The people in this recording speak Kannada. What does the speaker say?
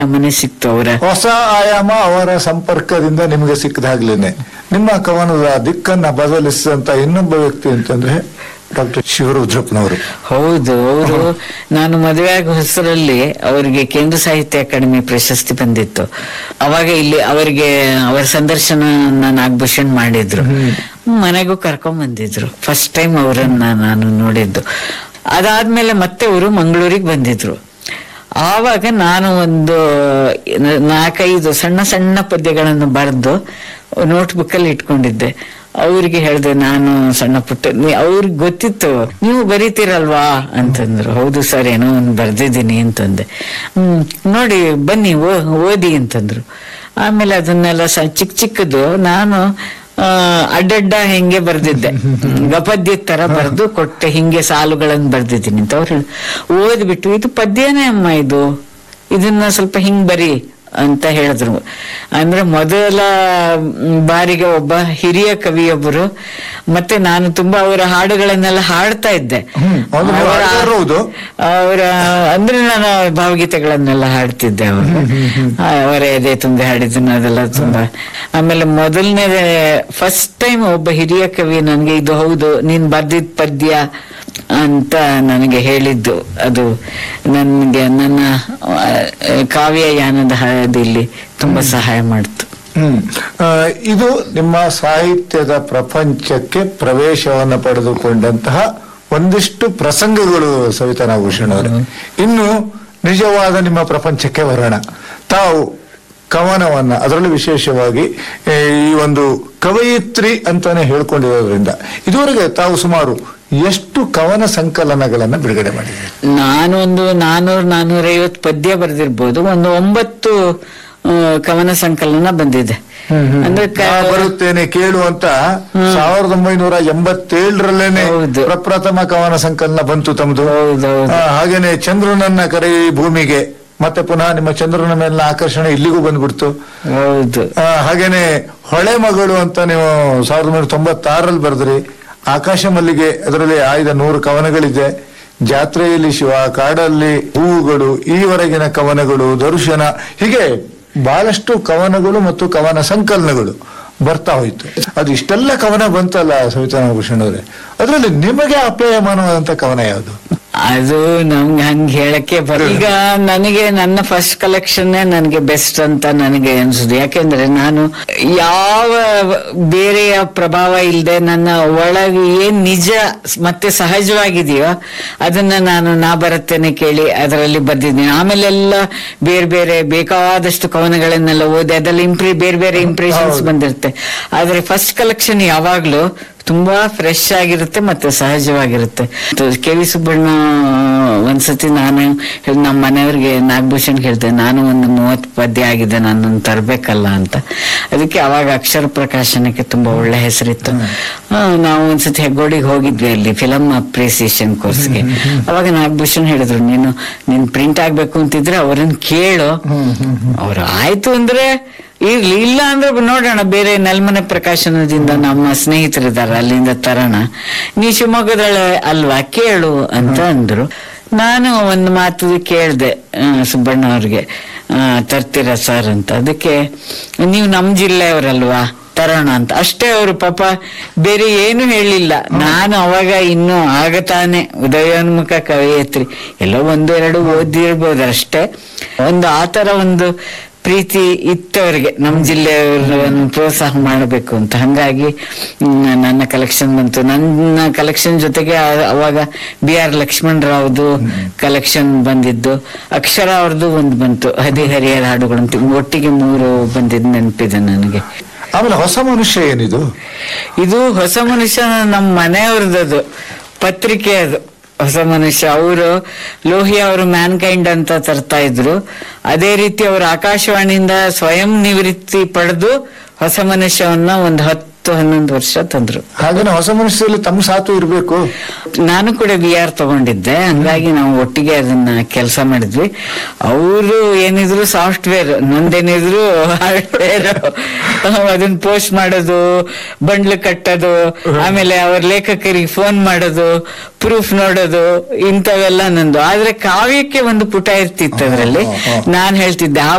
ಮನೆ ಸಿಕ್ತು ಅವರ ಹೊಸ ಆಯಾಮ ಅವರ ಸಂಪರ್ಕದಿಂದ ನಿಮಗೆ ಸಿಕ್ಕದಾಗ್ಲೇನೆ ನಿಮ್ಮ ಕವನದ ದಿಕ್ಕನ್ನ ಬದಲಿಸಿದಂತ ಇನ್ನೊಬ್ಬ ವ್ಯಕ್ತಿ ಅಂತಂದ್ರೆ ಡಾಕ್ಟರ್ ಶಿವರುದ್ರಪ್ಪನವರು ಹೌದು ಅವರು ನಾನು ಮದುವೆ ಆಗೋ ಹೆಸರಲ್ಲಿ ಅವರಿಗೆ ಕೇಂದ್ರ ಸಾಹಿತ್ಯ ಅಕಾಡೆಮಿ ಪ್ರಶಸ್ತಿ ಬಂದಿತ್ತು ಅವಾಗ ಇಲ್ಲಿ ಅವರಿಗೆ ಅವರ ಸಂದರ್ಶನ ನಾಗಭೂಷಣ್ ಮಾಡಿದ್ರು ಮನೆಗೂ ಕರ್ಕೊಂಡ್ ಬಂದಿದ್ರು ಫಸ್ಟ್ ಟೈಮ್ ಅವರನ್ನ ನಾನು ನೋಡಿದ್ದು ಅದಾದ್ಮೇಲೆ ಮತ್ತೆ ಅವರು ಮಂಗಳೂರಿಗೆ ಬಂದಿದ್ರು ಆವಾಗ ನಾನು ಒಂದು ನಾಲ್ಕೈದು ಸಣ್ಣ ಸಣ್ಣ ಪದ್ಯಗಳನ್ನು ಬರೆದು ನೋಟ್ಬುಕ್ ಅಲ್ಲಿ ಇಟ್ಕೊಂಡಿದ್ದೆ ಅವ್ರಿಗೆ ಹೇಳ್ದೆ ನಾನು ಸಣ್ಣ ಪುಟ್ಟ ನೀ- ಅವ್ರಿಗೆ ಗೊತ್ತಿತ್ತು ನೀವು ಬರೀತೀರಲ್ವಾ ಅಂತಂದ್ರು ಹೌದು ಸರ್ ಏನೋ ಒಂದು ಬರ್ದಿದ್ದೀನಿ ಅಂತಂದೆ ಹ್ಮ್ ನೋಡಿ ಬನ್ನಿ ಓ- ಓದಿ ಅಂತಂದ್ರು ಆಮೇಲೆ ಅದನ್ನೆಲ್ಲ ಸ ಚಿಕ್ಕ ಚಿಕ್ಕದು ನಾನು ಆ, ಅಡ್ಡಡ್ಡ ಹೆಂಗೆ ಬರ್ದಿದ್ದೆ ಗಪದ್ಯ ತರ ಬರ್ದು ಕೊಟ್ಟೆ ಹಿಂಗೆ ಸಾಲುಗಳನ್ನು ಬರ್ದಿದ್ದೀನಿ ಅಂತ ಅವ್ರು ಹೇಳಿ ಓದ್ಬಿಟ್ಟು ಇದು ಪದ್ಯನೇ ಅಮ್ಮ ಇದು ಇದನ್ನ ಸ್ವಲ್ಪ ಹಿಂಗ್ ಬರಿ ಅಂತ ಹೇಳಿದ್ರು ಅಂದ್ರೆ ಮೊದಲ ಮ್, ಬಾರಿಗೆ ಒಬ್ಬ ಹಿರಿಯ ಕವಿಯೊಬ್ಬರು ಮತ್ತೆ ನಾನು ತುಂಬಾ ಅವರ ಹಾಡುಗಳನ್ನೆಲ್ಲ ಹಾಡ್ತಾ ಇದ್ದೆ ಹ್ಮ್, ಹೌದು, ನೀವು ಅವರ- ಹಾಡ್ತಾರೋ ಹೌದು? ಅವರ ಅಂದ್ರೆ ನಾನು ಭಾವಗೀತೆಗಳನ್ನೆಲ್ಲ ಹಾಡ್ತಿದ್ದೆ ಅವರು ಅವರ ಎದೆ ತುಂಬಿ ಹಾಡಿದ್ದನ್ನು ಅದೆಲ್ಲ ತುಂಬಾ ಆಮೇಲೆ ಮೊದಲನೇ ಫಸ್ಟ್ ಟೈಮ್ ಒಬ್ಬ ಹಿರಿಯ ಕವಿ ನನಗೆ ಇದು ಹೌದು ನೀನ್ ಬರ್ದಿದ್ ಪದ್ಯ ಅಂತ ನನಗೆ ಹೇಳಿದ್ದು ಅದು ನನಗೆ ನನ್ನ ಆ, ಕಾವ್ಯ ಯಾನದ ಹಾದಿಯಲ್ಲಿ ತುಂಬಾ ಸಹಾಯ ಮಾಡ್ತು ಹ್ಮ್ ಆ, ಇದು ನಿಮ್ಮ ಸಾಹಿತ್ಯದ ಪ್ರಪಂಚಕ್ಕೆ ಪ್ರವೇಶವನ್ನು ಪಡೆದುಕೊಂಡಂತಹ ಒಂದಿಷ್ಟು ಪ್ರಸಂಗಗಳು ಸವಿತಾ ನಾಗಭೂಷಣ್ ಅವರೇ ಇನ್ನು ನಿಜವಾದ ನಿಮ್ಮ ಪ್ರಪಂಚಕ್ಕೆ ಬರೋಣ ತಾವು ಕವನವನ್ನ ಅದರಲ್ಲೂ ವಿಶೇಷವಾಗಿ ಏ, ಈ ಒಂದು ಕವಯಿತ್ರಿ ಅಂತಾನೆ ಹೇಳ್ಕೊಂಡಿರೋದ್ರಿಂದ ಇದುವರೆಗೆ ತಾವು ಸುಮಾರು ಎಷ್ಟು ಕವನ ಸಂಕಲನಗಳನ್ನ ಬಿಡುಗಡೆ ಮಾಡಿದ್ದೀರಿ ನಾನೊಂದು ನಾನೂರ್ ನಾನೂರೈವತ್ತು ಪದ್ಯ ಬರೆದಿರ್ಬೋದು ಒಂದು ಒಂಬತ್ತು ಆ, ಕವನ ಸಂಕಲನ ಬಂದಿದೆ ಅಂದ್ರೆ ಕ- ನಾ ಬರುತ್ತೇನೆ ಕೇಳು ಅಂತ ಸಾವಿರದ ಒಂಬೈನೂರ ಎಂಬತ್ತೇಳರಲ್ಲೇನೆ ಹೌದು. ಪ್ರಪ್ರಥಮ ಕವನ ಸಂಕಲನ ಬಂತು ತಮ್ಮದು ಹೌದೌದು. ಆ, ಹಾಗೇನೆ ಚಂದ್ರನನ್ನ ಕರೆ ಭೂಮಿಗೆ ಮತ್ತೆ ಪುನಃ ನಿಮ್ಮ ಚಂದ್ರನ ಮೇಲಿನ ಆಕರ್ಷಣೆ ಇಲ್ಲಿಗೂ ಬಂದ್ಬಿಡ್ತು ಹೌದು ಆ, ಹಾಗೇನೆ ಹೊಳೆ ಮಗಳು ಅಂತ ನೀವು ಸಾವಿರದ ಒಂಬೈನೂರ ತೊಂಬತ್ತಾರಲ್ಲಿ ಬರೆದ್ರಿ ಆಕಾಶ ಮಲ್ಲಿಗೆ ಅದರಲ್ಲಿ ಆಯ್ದ ನೂರು ಕವನಗಳಿದೆ ಜಾತ್ರೆಯಲ್ಲಿ ಶಿವ ಕಾಡಲ್ಲಿ ಹೂವುಗಳು ಈವರೆಗಿನ ಕವನಗಳು ದರ್ಶನ ಹೀಗೆ ಬಹಳಷ್ಟು ಕವನಗಳು ಮತ್ತು ಕವನ ಸಂಕಲನಗಳು ಬರ್ತಾ ಹೋಯ್ತು ಅದು ಇಷ್ಟೆಲ್ಲ ಕವನ ಬಂತಲ್ಲ ಸವಿತಾ ನಾಗಭೂಷಣ್ ಅವರೇ ಅದರಲ್ಲಿ ನಿಮಗೆ ಅಪ್ಯಾಯಮಾನವಾದಂತ ಕವನ ಯಾವುದು ಅದು ನಮ್ಗೆ ಹಂಗ್ ಹೇಳಕ್ಕೆ ಬರ ಈಗ ನನಗೆ ನನ್ನ ಫಸ್ಟ್ ಕಲೆಕ್ಷನ್ ನನಗೆ ಬೆಸ್ಟ್ ಅಂತ ನನಗೆ ಅನ್ಸುದು ಯಾಕೆಂದ್ರೆ ನಾನು ಯಾವ ಬೇರೆಯ ಪ್ರಭಾವ ಇಲ್ಲದೆ ನನ್ನ ಒಳಗೆ ಏನ್ ನಿಜ ಮತ್ತೆ ಸಹಜವಾಗಿದೆಯೋ ಅದನ್ನ ನಾನು ನಾ ಬರುತ್ತೇನೆ ಕೇಳಿ ಅದರಲ್ಲಿ ಬರ್ದಿದ್ದೀನಿ ಆಮೇಲೆ ಎಲ್ಲ ಬೇರೆ ಬೇರೆ ಬೇಕಾದಷ್ಟು ಕವನಗಳನ್ನೆಲ್ಲ ಓದಿ ಅದರಲ್ಲಿ ಇಂಪ್ರಿ ಬೇರೆ ಬೇರೆ ಇಂಪ್ರೆಷನ್ಸ್ ಬಂದಿರುತ್ತೆ ಆದ್ರೆ ಫಸ್ಟ್ ಕಲೆಕ್ಷನ್ ಯಾವಾಗ್ಲೂ ತುಂಬಾ ಫ್ರೆಶ್ ಆಗಿರುತ್ತೆ ಮತ್ತೆ ಸಹಜವಾಗಿರುತ್ತೆ ಕೆ ವಿ ಸುಬ್ಬಣ್ಣ ಒಂದ್ಸತಿ ನಾನು ಹೇಳ್- ನಮ್ಮ ಮನೆಯವ್ರಿಗೆ ನಾಗಭೂಷಣ್ ಹೇಳ್ದೆ ನಾನು ಒಂದು ಮೂವತ್ತು ಪದ್ಯ ಆಗಿದೆ ನಾನು ತರ್ಬೇಕಲ್ಲ ಅಂತ ಅದಕ್ಕೆ ಅವಾಗ ಅಕ್ಷರ ಪ್ರಕಾಶನಕ್ಕೆ ತುಂಬಾ ಒಳ್ಳೆ ಹೆಸರಿತ್ತು ಆ, ನಾವು ಒಂದ್ಸತಿ ಹೆಗ್ಗೋಡಿಗೆ ಹೋಗಿದ್ವಿ ಅಲ್ಲಿ ಫಿಲಮ್ ಅಪ್ರಿಸಿಯೇಷನ್ ಕೋರ್ಸ್ಗೆ ಅವಾಗ ನಾಗಭೂಷಣ್ ಹೇಳಿದ್ರು ನೀನು ನೀನ್ ಪ್ರಿಂಟ್ ಆಗ್ಬೇಕು ಅಂತಿದ್ರೆ ಅವ್ರನ್ನ ಕೇಳು ಅವ್ರು ಆಯ್ತು ಅಂದ್ರೆ ಇರ್ಲಿ ಇಲ್ಲ ಅಂದ್ರೆ ನೋಡೋಣ ಬೇರೆ ನೆಲ್ಮನೆ ಪ್ರಕಾಶನದಿಂದ ನಮ್ಮ ಸ್ನೇಹಿತರಿದ್ದಾರೆ ಅಲ್ಲಿಂದ ತರೋಣ ನೀ ಶಿವಮೊಗ್ಗದಳ ಅಲ್ವಾ ಕೇಳು ಅಂತ ಅಂದ್ರು ನಾನು ಒಂದು ಮಾತು ಕೇಳ್ದೆ ಆ, ಸುಬ್ಬಣ್ಣ ಅವ್ರಿಗೆ ಆ, ತರ್ತೀರಾ ಸರ್ ಅಂತ ಅದಕ್ಕೆ ನೀವು ನಮ್ಮ ಜಿಲ್ಲೆಯವರಲ್ವಾ ತರೋಣ ಅಂತ ಅಷ್ಟೇ ಅವರು ಪಾಪ ಬೇರೆ ಏನು ಹೇಳಿಲ್ಲ ನಾನು ಅವಾಗ ಇನ್ನು ಆಗತಾನೆ ಉದಯೋನ್ಮುಖ ಕವಯತ್ರಿ ಎಲ್ಲೋ ಒಂದು ಎರಡು ಓದಿರ್ಬೋದು ಅಷ್ಟೇ ಒಂದು ಆತರ ಒಂದು ಪ್ರೀತಿ ಇತ್ತವರಿಗೆ ನಮ್ಮ ಜಿಲ್ಲೆಯವ್ರನ್ನು ಪ್ರೋತ್ಸಾಹ ಮಾಡಬೇಕು ಅಂತ ಹಂಗಾಗಿ ಮ್, ನನ್ನ ಕಲೆಕ್ಷನ್ ಬಂತು ನನ್ನ ಕಲೆಕ್ಷನ್ ಜೊತೆಗೆ ಆ- ಅವಾಗ ಬಿ ಆರ್ ಲಕ್ಷ್ಮಣ್ ರಾವ್ದು ಕಲೆಕ್ಷನ್ ಬಂದಿದ್ದು ಅಕ್ಷರ ಅವ್ರದ್ದು ಒಂದು ಬಂತು ಹದಿಹರಿಯರ ಹಾಡುಗಳಂತ ಒಟ್ಟಿಗೆ ಮೂರು ಬಂದಿದ್ದು ನೆನಪಿದೆ ನನಗೆ ಆಮೇಲೆ ಹೊಸ ಮನುಷ್ಯ ಏನಿದು ಇದು ಹೊಸ ಮನುಷ್ಯ ನಮ್ಮ ಮನೆಯವ್ರದ್ದು ಪತ್ರಿಕೆ ಅದು ಹೊಸ ಮನುಷ್ಯ ಅವರು ಲೋಹಿ ಅವರು ಮ್ಯಾನ್ ಕೈಂಡ್ ಅಂತ ತರ್ತಾ ಇದ್ರು ಅದೇ ರೀತಿ ಅವರು ಆಕಾಶವಾಣಿಯಿಂದ ಸ್ವಯಂ ನಿವೃತ್ತಿ ಪಡೆದು ಹೊಸ ಮನುಷ್ಯವನ್ನ ಒಂದು ಹತ್ತು ಹತ್ತು ಹನ್ನೊಂದು ವರ್ಷ ತಂದ್ರು ಹಾಗೇನೆ ಹೊಸ ಮನಸ್ಸಲ್ಲಿ ತಮ್ಮ ಸಾತು ಇರಬೇಕು ನಾನು ಕೂಡ ವಿ ಆರ್ ತಗೊಂಡಿದ್ದೆ ಹಂಗಾಗಿ ನಾವು ಒಟ್ಟಿಗೆ ಅದನ್ನ ಕೆಲಸ ಮಾಡಿದ್ವಿ ಅವರು ಏನಿದ್ರು ಸಾಫ್ಟ್ವೇರ್ ನಂದೇನಿದ್ರು ಹಾರ್ಡ್ವೇರ್ ಅದನ್ನ ಪೋಸ್ಟ್ ಮಾಡೋದು ಬಂಡ್ಲು ಕಟ್ಟೋದು ಆಮೇಲೆ ಅವ್ರ ಲೇಖಕರಿಗೆ ಫೋನ್ ಮಾಡೋದು ಪ್ರೂಫ್ ನೋಡೋದು ಇಂಥವೆಲ್ಲ ನಂದು ಆದ್ರೆ ಕಾವ್ಯಕ್ಕೆ ಒಂದು ಪುಟ ಇರ್ತಿತ್ತು ಅದ್ರಲ್ಲಿ ಹಾ, ಹಾ, ಹಾ. ನಾನ್ ಹೇಳ್ತಿದ್ದೆ ಆ